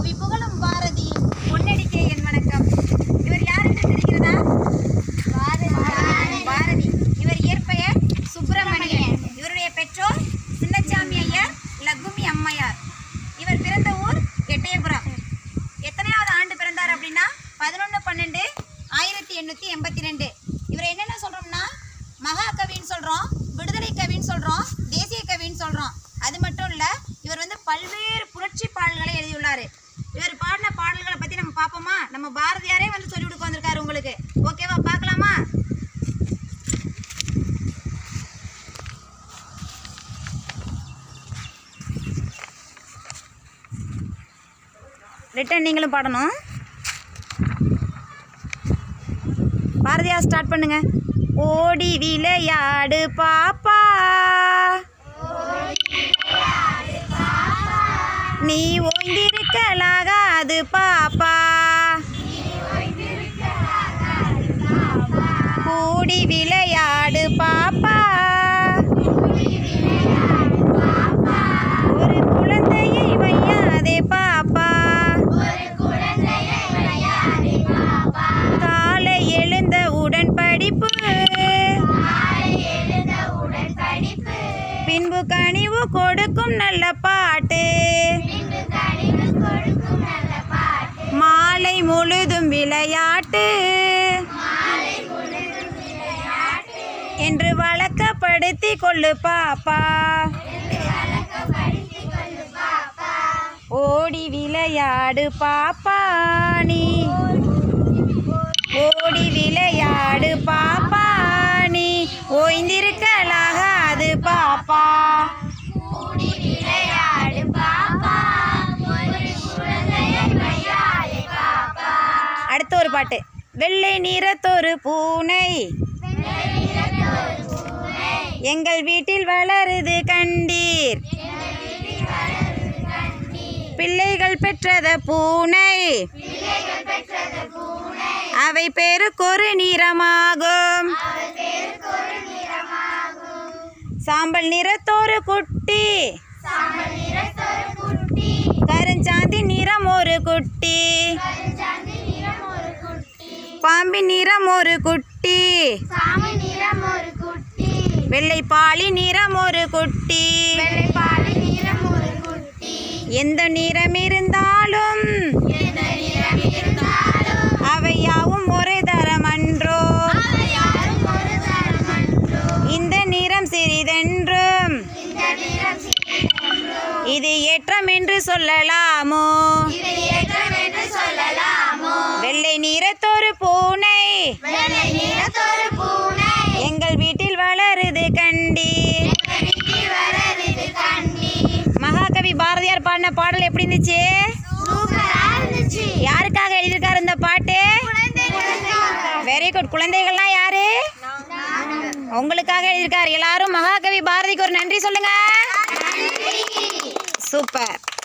மகாகவி புகழும் பாரதியின் பொன்னடிக்கே என் வணக்கம் இவர் யார் என்று தெரிகிறதா பாரதி இவர் இயற்பெயர் சுப்பிரமணியன் இவருடைய பெற்றோர் சின்னச்சாமி ஐயர் லக்குமி அம்மையார் இவர் பிறந்த ஊர் எட்டயபுரம் எத்தனையாவது ஆண்டு பிறந்தார் அப்படின்னா பதினொன்று பன்னெண்டு ஆயிரத்தி எண்ணூற்றி எண்பத்தி ரெண்டு இவர் என்னென்ன சொல்கிறோம்னா மகாகவின்னு சொல்கிறோம் விடுதலை கவின்னு சொல்கிறோம் தேசிய கவின்னு சொல்கிறோம் அது மட்டும் இல்லை இவர் வந்து பல்வேறு புரட்சி பாடல்களை எழுதியுள்ளார் இவர் பாடின பாடல்களை பற்றி நம்ம பார்ப்போமா நம்ம பாரதியாரே வந்து சொல்லி கொடுக்க வந்திருக்காரு உங்களுக்கு ஓகேவா பார்க்கலாமா ரிட்டன் நீங்களும் பாடணும் பாரதியார் ஸ்டார்ட் பண்ணுங்க ஓடி விளையாடு பாப்பா நீ ஓய்ந்திருக்கலாகாது பாப்பா கூடி விளையாடு பாப்பா ஒரு குழந்தையை வையாதே பாப்பா காலை எழுந்த உடன் படிப்பு பின்பு கனிவு கொடுக்கும் நல்ல பாட்டு மாலை முழுதும் விளையாட்டு என்று வழக்கப்படுத்தி கொள்ளு பாப்பா ஓடி விளையாடு பாப்பா நீ ஓடி விளையாடு பாப்பா நீ ஓய்ந்திருக்கலாகாது பாப்பா அடுத்த ஒரு பாட்டு வெள்ளை நிறத்தொரு பூனை எங்கள் வீட்டில் வளருது கண்டீர் பிள்ளைகள் பெற்றத பூனை அவை பேருக்கொரு நிறமாகும் சாம்பல் நிறத்தொரு குட்டி கருஞ்சாந்தி நிறம் ஒரு குட்டி பாம்பின் நிறம் ஒரு குட்டி வெள்ளை பாலி நிறம் ஒரு குட்டி எந்த நிறம் இருந்தாலும் அவை யாவும் ஒரே தரம் அன்றோ இந்த நிறம் சிறிதென்றும் இது ஏற்றம் என்று சொல்லலாமோ வெள்ளை நிறத்தொரு பூனை எங்கள் வீட்டில் வளருது கண்டி மகாகவி பாரதியார் பாடின பாடல் எப்படி இருந்துச்சு யாருக்காக எழுதியிருக்காரு இந்த பாட்டு வெரி குட் குழந்தைகள்லாம் யாரு உங்களுக்காக எழுதியிருக்காரு எல்லாரும் மகாகவி பாரதிக்கு ஒரு நன்றி சொல்லுங்க சூப்பர்